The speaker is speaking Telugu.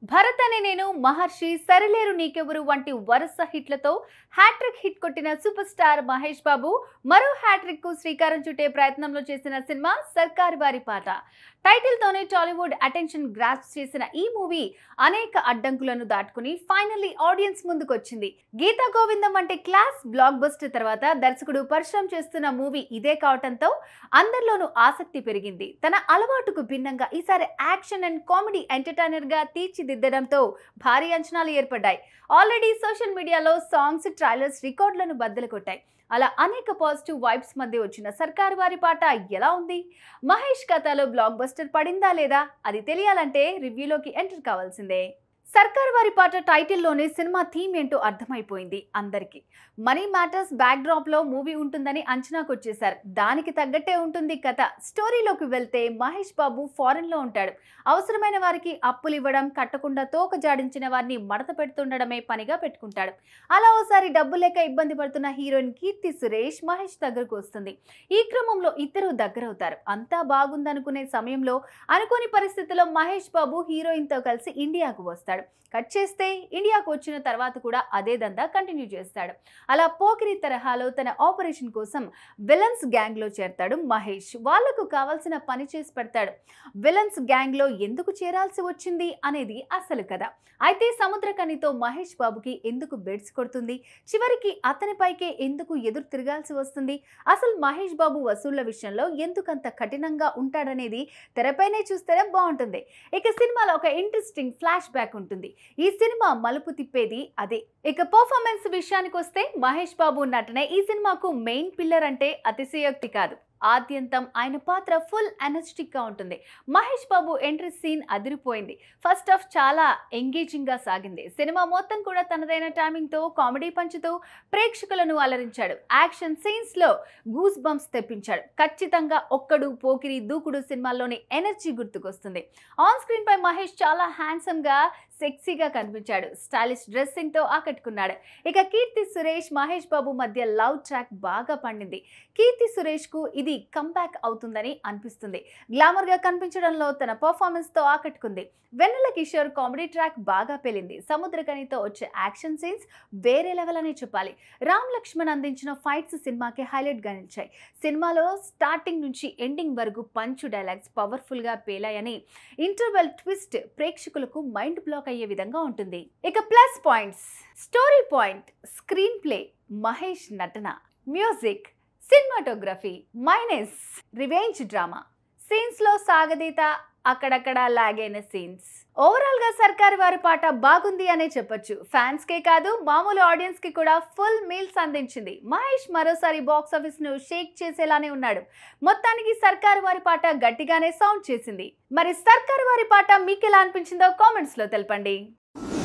భరత్ అనే నేను మహర్షి సరిలేరు నీకెవరు వంటి వరుస హిట్లతో హ్యాట్రిక్ హిట్ కొట్టిన సూపర్ స్టార్ మహేష్ బాబు మరో హ్యాట్రిక్ కు శ్రీకారం చుట్టే ప్రయత్నంలో చేసిన సినిమా సర్కార్ వారి పాట టైటిల్ తోనే టాలీవుడ్ అటెన్షన్ గ్రాప్స్ చేసిన ఈ మూవీ అనేక అడ్డంకులను దాటుకుని ఫైనల్లీ ఆడియన్స్ ముందుకొచ్చింది గీతా గోవిందం వంటి క్లాస్ బ్లాక్ బస్టర్ తర్వాత దర్శకుడు పరిశ్రమ చేస్తున్న మూవీ ఇదే కావటంతో అందరిలోనూ ఆసక్తి పెరిగింది తన అలవాటుకు భిన్నంగా ఈసారి యాక్షన్ అండ్ కామెడీ ఎంటర్టైనర్ గా తీర్చిదిద్దడంతో భారీ అంచనాలు ఏర్పడ్డాయి ఆల్రెడీ సోషల్ మీడియాలో సాంగ్స్ ట్రైలర్స్ రికార్డులను బద్దలు కొట్టాయి అలా అనేక పాజిటివ్ వైబ్స్ మధ్య వచ్చిన సర్కారు వారి పాట ఎలా ఉంది మహేష్ కథలో బ్లాక్ బస్టర్ పడిందా లేదా అది తెలియాలంటే రివ్యూలోకి ఎంటర్ కావాల్సిందే సర్కార్ వారి పాట టైటిల్లోనే సినిమా థీమ్ ఏంటో అర్థమైపోయింది అందరికీ మనీ మ్యాటర్స్ బ్యాక్ డ్రాప్ లో మూవీ ఉంటుందని అంచనాకు వచ్చేసారు దానికి తగ్గట్టే ఉంటుంది కథ స్టోరీలోకి వెళ్తే మహేష్ బాబు ఫారెన్ లో ఉంటాడు అవసరమైన వారికి అప్పులు ఇవ్వడం కట్టకుండా తోక జాడించిన వారిని మడత పెడుతుండడమే పనిగా పెట్టుకుంటాడు అలా ఓసారి డబ్బు లేక ఇబ్బంది పడుతున్న హీరోయిన్ కీర్తి సురేష్ మహేష్ దగ్గరకు వస్తుంది ఈ క్రమంలో ఇద్దరు దగ్గరవుతారు అంతా బాగుందనుకునే సమయంలో అనుకోని పరిస్థితుల్లో మహేష్ బాబు హీరోయిన్తో కలిసి ఇండియాకు వస్తాడు కట్ చేస్తే ఇండియాకు వచ్చిన తర్వాత కూడా అదే దందా కంటిన్యూ చేస్తాడు అలా పోకిరి తరహాలో తన ఆపరేషన్ కోసం విలన్స్ గ్యాంగ్లో చేరతాడు మహేష్ వాళ్లకు కావాల్సిన పని చేసి పెడతాడు విలన్స్ గ్యాంగ్లో ఎందుకు చేరాల్సి వచ్చింది అనేది అసలు కథ అయితే సముద్రకనితో మహేష్ బాబుకి ఎందుకు బెడ్స్ కొడుతుంది చివరికి అతనిపైకే ఎందుకు ఎదురు తిరగాల్సి వస్తుంది అసలు మహేష్ బాబు వసూళ్ల విషయంలో ఎందుకంత కఠినంగా ఉంటాడనేది తెరపైనే చూస్తేనే బాగుంటుంది ఇక సినిమాలో ఒక ఇంట్రెస్టింగ్ ఫ్లాష్ బ్యాక్ ఉంటుంది ఈ సినిమా మలుపు తిప్పేది అదే ఇక పర్ఫార్మెన్స్ విషయానికి వస్తే మహేష్ బాబు నటనే ఈ సినిమాకు మెయిన్ పిల్లర్ అంటే అతిశయోక్తి కాదు ఆద్యంతం ఆయన పాత్ర ఫుల్ ఎనర్జెటిక్ గా ఉంటుంది మహేష్ బాబు ఎంట్రీ సీన్ అదిరిపోయింది ఫస్ట్ ఆఫ్ చాలా ఎంగేజింగ్ గా సాగింది సినిమా మొత్తం కూడా తనదైన టైమింగ్ తో కామెడీ పంచుతూ ప్రేక్షకులను అలరించాడు యాక్షన్ సీన్స్ లో గూస్ బంప్స్ తెప్పించాడు ఖచ్చితంగా ఒక్కడు పోకిరి దూకుడు సినిమాల్లోని ఎనర్జీ గుర్తుకొస్తుంది ఆన్ స్క్రీన్ పై మహేష్ చాలా హ్యాండ్సమ్ గా సెక్సీగా కనిపించాడు స్టైలిష్ డ్రెస్సింగ్ తో ఆకట్టుకున్నాడు ఇక కీర్తి సురేష్ మహేష్ బాబు మధ్య లవ్ ట్రాక్ బాగా పండింది కీర్తి సురేష్ కు ఇది కంబ్యాక్ అవుతుందని అనిపిస్తుంది గ్లామర్ గా కనిపించడంలో తన పర్ఫార్మెన్స్ తో ఆకట్టుకుంది వెన్నెల కిషోర్ కామెడీ ట్రాక్ బాగా పెళ్ళింది సముద్రకనితో వచ్చే యాక్షన్ సీన్స్ వేరే లెవెల్ అనే చెప్పాలి రామ్ లక్ష్మణ్ అందించిన ఫైట్స్ సినిమాకి హైలైట్ గా నిలిచాయి సినిమాలో స్టార్టింగ్ నుంచి ఎండింగ్ వరకు పంచు డైలాగ్స్ పవర్ఫుల్ గా పేలాయని ఇంటర్వెల్ ట్విస్ట్ ప్రేక్షకులకు మైండ్ బ్లాక్ అయ్యే విధంగా ఉంటుంది ఇక plus points story point screenplay Mahesh నటన music cinematography minus revenge drama scenes లో సాగదీత అక్కడక్కడ లాగైన సీన్స్ ఓవరాల్ గా సర్కార్ వారి పాట బాగుంది అనే చెప్పొచ్చు ఫ్యాన్స్ కే కాదు మామూలు ఆడియన్స్ కి కూడా ఫుల్ మీల్స్ అందించింది మహేష్ మరోసారి బాక్స్ ఆఫీస్ ను షేక్ చేసేలానే ఉన్నాడు మొత్తానికి సర్కార్ వారి పాట గట్టిగానే సౌండ్ చేసింది మరి సర్కార్ వారి పాట మీకు ఎలా అనిపించిందో కామెంట్స్ లో తెలపండి